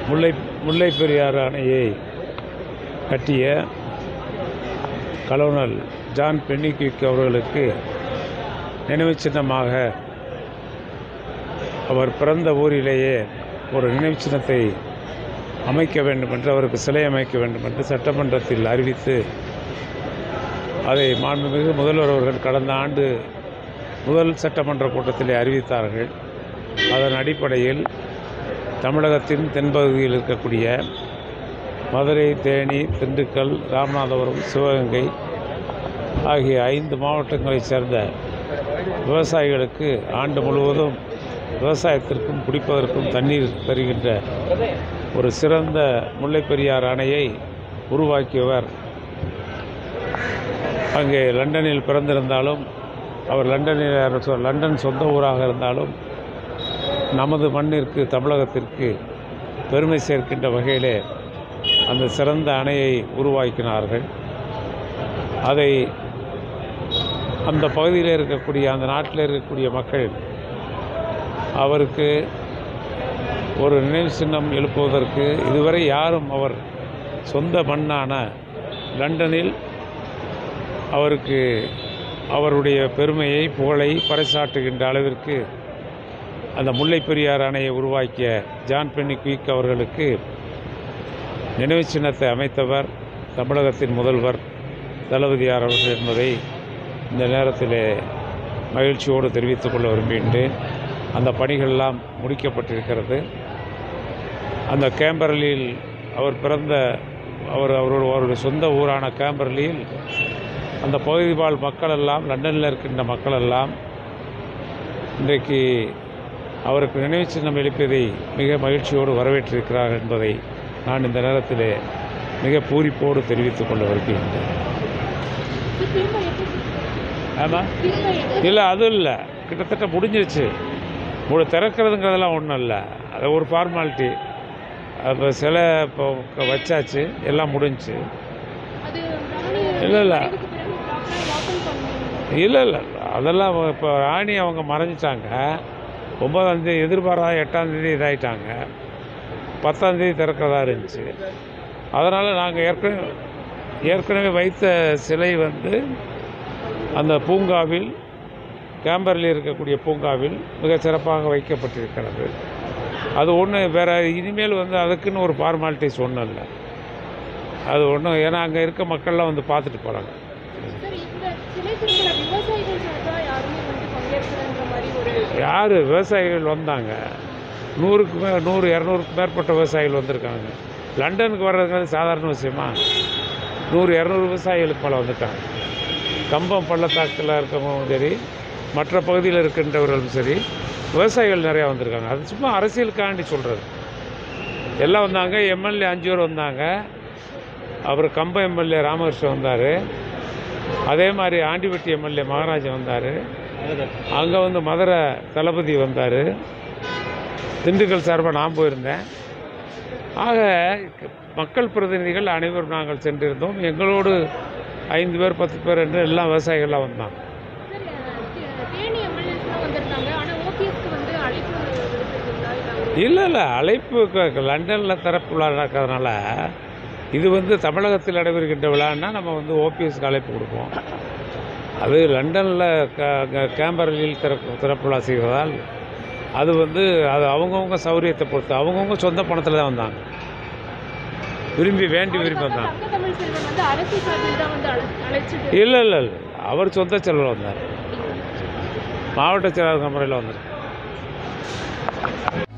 முல்லை முல்லை பெரியாறு அணையை கட்டிய colonel John Pennycuick அவர்களுக்கு நினைவுச் சின்னமாக அவர் பிறந்த ஊரிலேயே ஒரு நினைவுச் சின்னத்தை அமைக்க வேண்டும் என்று அவருக்கு சிலை அமைக்க வேண்டும் என்று சட்டமன்றத்தில் அறிவித்து அதை மாண்புமிகு முதல்வர் அவர்கள் கடந்த ஆண்டு முதல் சட்டமன்ற கூட்டத்திலே அறிவித்தார்கள் அதன் அடிப்படையில் தமிழகத்தின் தென்பகுதியில் இருக்கக்கூடிய மதுரை தேனி திண்டுக்கல் ராமநாதபுரம் சிவகங்கை ஆகிய ஐந்து மாவட்டங்களைச் சேர்ந்த விவசாயிகளுக்கு ஆண்டு முழுவதும் விவசாயத்திற்கும் குடிப்பதற்கும் தண்ணீர் தருகின்ற ஒரு சிறந்த முல்லைப் பெரியாறு அணையை உருவாக்கியவர் அங்கே லண்டனில் பிறந்திருந்தாலும் அவர் லண்டனில் சொ- லண்டன் சொந்த ஊராக இருந்தாலும் நமது மண்ணிற்கு தமிழகத்திற்கு பெருமை சேர்க்கின்ற வகையிலே அந்த சிறந்த அணையை உருவாக்கினார்கள் அதை அந்த பகுதியில் இருக்கக்கூடிய அந்த நாட்டில் இருக்கக்கூடிய மக்கள் அவருக்கு ஒரு நினைவு சின்னம் எழுப்புவதற்கு இதுவரை யாரும் அவர் சொந்த மண்ணான லண்டனில் அவருக்கு அவருடைய பெருமையை புகழை பறைசாற்றுகின்ற அளவிற்கு அந்த முல்லைப் பெரியாறு அணையை உருவாக்கிய ஜான் பென்னி குயிக் அவர்களுக்கு நினைவுச் சின்னத்தை அமைத்தவர் தமிழகத்தின் முதல்வர் தளபதியார் அவர்கள் என்பதை இந்த நேரத்திலே மகிழ்ச்சியோடு தெரிவித்துக் கொள்ள விரும்புகின்றேன் அந்த பணிகளெல்லாம் முடிக்கப்பட்டிருக்கிறது அந்த கேம்பரலில் அவர் பிறந்த அவர் அவரோட அவருடைய சொந்த ஊரான கேம்பரலியில் அந்த பகுதி வாழ் மக்கள் எல்லாம் லண்டனில் இருக்கின்ற மக்கள் எல்லாம் இன்றைக்கு அவருக்கு நினைவு சின்னம் எழுப்பியதை மிக மகிழ்ச்சியோடு வரவேற்றிருக்கிறார் என்பதை நான் இந்த நேரத்திலே மிக பூரிப்போடு தெரிவித்துக் கொள்ள விரும்புகின்றேன் ஆமாம் இல்லை அது இல்லை கிட்டத்தட்ட முடிஞ்சிருச்சு முழு திறக்கிறதுங்கிறதெல்லாம் ஒன்றும் இல்லை அது ஒரு ஃபார்மாலிட்டி அப்போ சிலை இப்போ வச்சாச்சு எல்லாம் முடிஞ்சுச்சு இல்லை இல்லை இல்லை இல்லை அதெல்லாம் இப்போ ராணி அவங்க மறைஞ்சிட்டாங்க ஒன்பதாந்தேதி எதிர்பாராத எட்டாந்தேதி இதாயிட்டாங்க பத்தாந்தேதி திறக்கிறதா இருந்துச்சு அதனால் நாங்கள் ஏற்கனவே ஏற்கனவே வைத்த சிலை வந்து அந்த பூங்காவில் கேம்பரில் இருக்கக்கூடிய பூங்காவில் மிக சிறப்பாக வைக்கப்பட்டிருக்கிறது அது ஒன்று வேறு இனிமேல் வந்து அதுக்குன்னு ஒரு ஃபார்மாலிட்டிஸ் ஒன்றும் இல்லை அது ஒன்றும் ஏன்னா அங்கே இருக்க மக்கள்லாம் வந்து பார்த்துட்டு போகிறாங்க சார் இந்த சிலை திருவிழா விவசாயிகள் சார்பா யாருமே வந்து பங்கேற்கிறன்ற மாதிரி ஒரு யார் விவசாயிகள் வந்தாங்க நூறுக்கு மே நூறு இரநூறுக்கு மேற்பட்ட விவசாயிகள் வந்திருக்காங்க லண்டனுக்கு வர்றதுங்கிறது சாதாரண விஷயமா நூறு இரநூறு விவசாயிகளுக்கு மேலே வந்துட்டாங்க கம்பம் பள்ளத்தாக்கில் இருக்கவங்களும் சரி மற்ற பகுதியில் இருக்கின்றவர்களும் சரி விவசாயிகள் நிறையா வந்திருக்காங்க அது சும்மா அரசியலுக்காண்டி சொல்கிறது எல்லாம் வந்தாங்க எம்எல்ஏ அஞ்சு பேர் வந்தாங்க அப்புறம் கம்பம் எம்எல்ஏ ராமகிருஷ்ணன் வந்தார் அதே மாதிரி ஆண்டிப்பட்டி எம்எல்ஏ மகாராஜன் வந்தார் அங்கே வந்து மதுரை தளபதி வந்தார் திண்டுக்கல் சார்பாக நான் போயிருந்தேன் ஆக மக்கள் பிரதிநிதிகள் அனைவரும் நாங்கள் சென்றிருந்தோம் எங்களோடு ஐந்து பேர் பத்து பேர் என்று எல்லாம் விவசாயிகள்லாம் வந்தாங்க சார் தே- தேனி எம்எல்ஏஸ்லாம் வந்திருந்தாங்க ஆனா ஓபிஎஸ்க்கு வந்து அழைப்பு விடுத்திருக்கீங்களா இல்லை ஒரு இல்லை இல்லை அழைப்பு க- லண்டனில் திறப்பு விழா நடக்கிறதுனால இது வந்து தமிழகத்தில் நடைபெறுகின்ற விழான்னா நம்ம வந்து ஓபிஎஸ்க்கு அழைப்பு கொடுப்போம் அது லண்டனில் க க- கேம்பரலில் திறப்பு திறப்பு விழா செய்வதால் அது வந்து அது அவங்கவுங்க சௌரியத்தை பொறுத்து அவங்கவுங்க சொந்த பணத்தில் தான் வந்தாங்க விரும்பி வேண்டி விரும்பி வந்தாங்க தங்க தமிழ் செல்வன் வந்து அரசு சார்பில் தான் வந்து அழை- அழைச்சிட்டு இல்லை இல்லை இல்லை அவர் சொந்த செலவில் வந்தார் மாவட்ட செயலாளர் முறையில் வந்தார்